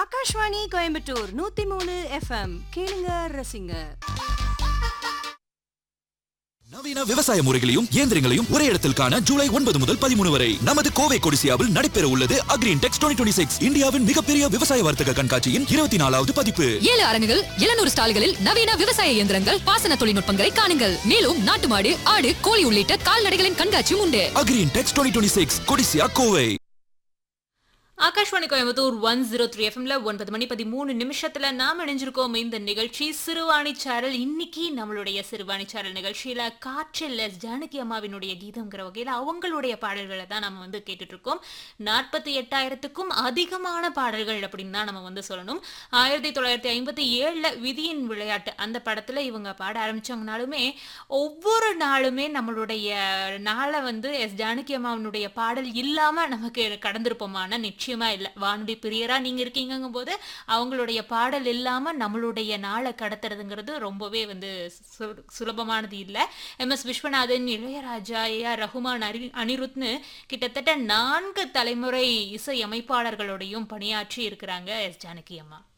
ஆகாஷ்வாணி கோயம்புத்தூர் நூத்தி மூணு எஃப்எம் கேளுங்க ரசிங்க நவீன விவசாய முறைகளையும் இயந்திரங்களையும் ஒரே இடத்தில் காண ஜூலை ஒன்பது முதல் பதிமூணு வரை நமது கோவை கொடிசியாவில் நடைபெற உள்ளது அக்ரீன் டெக்ஸ் டுவெண்ட்டி சிக்ஸ் இந்தியாவின் மிகப்பெரிய விவசாய வர்த்தக கண்காட்சியின் இருபத்தி நாலாவது பதிப்பு ஏழு அரங்குகள் எழுநூறு ஸ்டால்களில் நவீன விவசாய இயந்திரங்கள் பாசன தொழில்நுட்பங்களை காணுங்கள் மேலும் நாட்டு மாடு ஆடு கோழி உள்ளிட்ட கால்நடைகளின் கண்காட்சியும் உண்டு Agri Intex twenty six Codissia Kovai Akashvani Coimbatore one zero three எஃப்எம்ல ஒன்பது மணி பதிமூணு நிமிஷத்துல நாம் இணைஞ்சிருக்கோம் இந்த நிகழ்ச்சி சிறுவாணி சாரல் இன்னைக்கு நம்மளுடைய சிறுவாணி சாரல் நிகழ்ச்சியில காற்றில் ஜானகி அம்மாவினுடைய கீதங்கிற வகையில அவங்களுடைய பாடல்களை தான் நம்ம வந்து கேட்டுட்டு இருக்கோம் நாற்பத்தி எட்டாயிரத்துக்கும் அதிகமான பாடல்கள் அப்படின்னு தான் நம்ம வந்து சொல்லணும் ஆயிரத்தி தொள்ளாயிரத்தி ஐம்பத்தி ஏழுல விதியின் விளையாட்டு அந்த படத்துல இவங்க பாட ஆரம்பிச்சாங்கனாலுமே ஒவ்வொரு நாளுமே நம்மளுடைய நாளை வந்து எஸ் ஜானகி அம்மாவினுடைய பாடல் இல்லாம நமக்கு கடந்திருப்போமான நிச்சயமா இல்லை வானொலி பிரியரா நீங்க இருக்கீங்கங்கும் போது அவங்களுடைய பாடல் இல்லாம நம்மளுடைய நாளை கடத்துறதுங்கிறது ரொம்பவே வந்து சு- சுலபமானது இல்லை M S Viswanathan Ilaiyaraaja A R Rahman அரி அனிருத்னு கிட்டத்தட்ட நான்கு தலைமுறை இசை அமைப்பாளர்களோடையும் பணியாற்றி இருக்கிறாங்க எஸ் ஜானகி அம்மா